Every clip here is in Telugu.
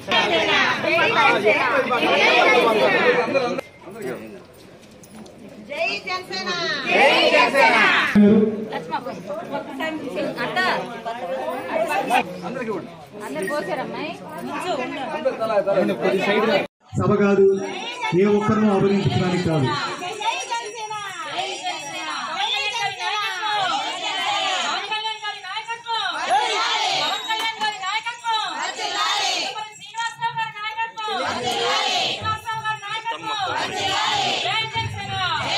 జై జనసేన అత్త అందరు పోసారమ్మాయి సభ కాదు ఏ ఒక్కరినూ అభినందించడానికి కాదు జై జనసేన జై జనసేన జై జనసేన పవన్ కళ్యాణ్ గారి నాయకత్వం పవన్ కళ్యాణ్ గారి నాయకత్వం తిరుపతి శ్రీనివాసరావు గారి నాయకత్వం శ్రీనివాసరావు గారి నాయకత్వం జై జనసేన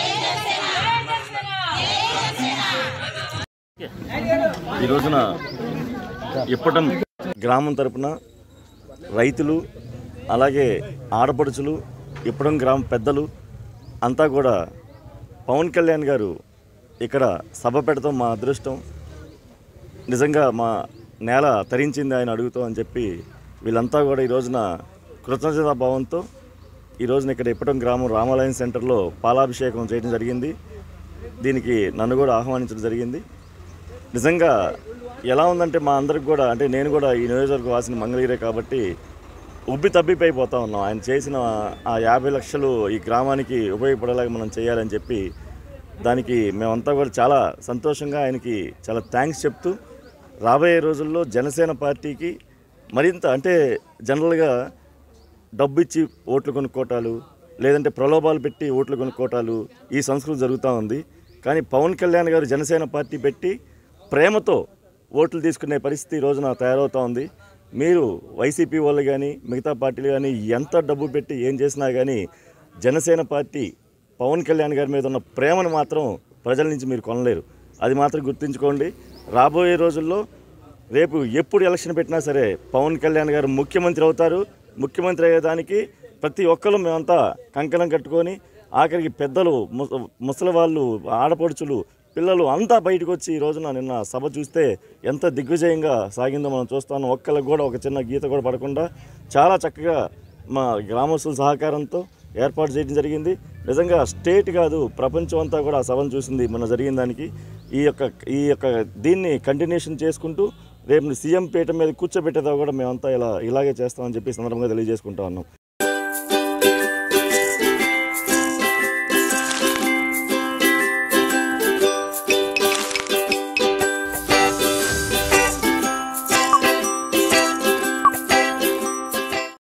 జై జనసేన ఈ రోజున ఇప్పటం గ్రామం తరపున రైతులు అలాగే ఆడపడుచులు ఇప్పటం గ్రామ పెద్దలు అంతా కూడా పవన్ కళ్యాణ్ గారు ఇక్కడ సభ పెడతాం మా అదృష్టం నిజంగా మా నేల తరించింది ఆయన అడుగుతాం అని చెప్పి వీళ్ళంతా కూడా ఈ రోజున కృతజ్ఞతా భావంతో ఈ రోజున ఇక్కడ ఇప్పటం గ్రామం రామాలయం సెంటర్లో పాలాభిషేకం చేయడం జరిగింది దీనికి నన్ను కూడా ఆహ్వానించడం జరిగింది నిజంగా ఎలా ఉందంటే మా అందరికి కూడా అంటే నేను కూడా ఈ నియోజకవర్గ వాసిన మంగళగిరే కాబట్టి ఉబ్బి తబ్బిపోయిపోతా ఉన్నాం ఆయన చేసిన ఆ యాభై లక్షలు ఈ గ్రామానికి ఉపయోగపడేలాగా మనం చేయాలని చెప్పి దానికి మేమంతా కూడా చాలా సంతోషంగా ఆయనకి చాలా థ్యాంక్స్ చెప్తూ రాబోయే రోజుల్లో జనసేన పార్టీకి మరింత అంటే జనరల్గా డబ్బు ఇచ్చి ఓట్లు కొనుక్కోవటాలు లేదంటే ప్రలోభాలు పెట్టి ఓట్లు కొనుక్కోవటాలు ఈ సంస్కృతి జరుగుతూ ఉంది కానీ పవన్ కళ్యాణ్ గారు జనసేన పార్టీ పెట్టి ప్రేమతో ఓట్లు తీసుకునే పరిస్థితి ఈ రోజున తయారవుతూ ఉంది మీరు వైసీపీ వాళ్ళు కానీ మిగతా పార్టీలు కానీ ఎంత డబ్బు పెట్టి ఏం చేసినా కానీ జనసేన పార్టీ పవన్ కళ్యాణ్ గారి మీద ఉన్న ప్రేమను మాత్రం ప్రజల నుంచి మీరు కొనలేరు అది మాత్రం గుర్తుంచుకోండి రాబోయే రోజుల్లో రేపు ఎప్పుడు ఎలక్షన్ పెట్టినా సరే పవన్ కళ్యాణ్ గారు ముఖ్యమంత్రి అవుతారు ముఖ్యమంత్రి అయ్యేదానికి ప్రతి ఒక్కరు మేమంతా కంకణం కట్టుకొని ఆఖరికి పెద్దలు ముస- ముసలి వాళ్ళు ఆడపడుచులు పిల్లలు అంతా బయటకు వచ్చి ఈ రోజున నిన్న సభ చూస్తే ఎంత దిగ్విజయంగా సాగిందో మనం చూస్తాను ఒక్కరికి కూడా ఒక చిన్న గీత కూడా పడకుండా చాలా చక్కగా మా గ్రామస్తుల సహకారంతో ఏర్పాటు చేయడం జరిగింది నిజంగా స్టేట్ కాదు ప్రపంచం అంతా కూడా ఆ సభను చూసింది మన జరిగిన దానికి ఈ యొక్క ఈ యొక్క దీన్ని కంటిన్యూషన్ చేసుకుంటూ రేపు సీఎం పీఠం మీద కూర్చోబెట్టేదా కూడా మేమంతా ఇలా ఇలాగే చేస్తామని చెప్పి ఈ సందర్భంగా తెలియజేసుకుంటా ఉన్నాం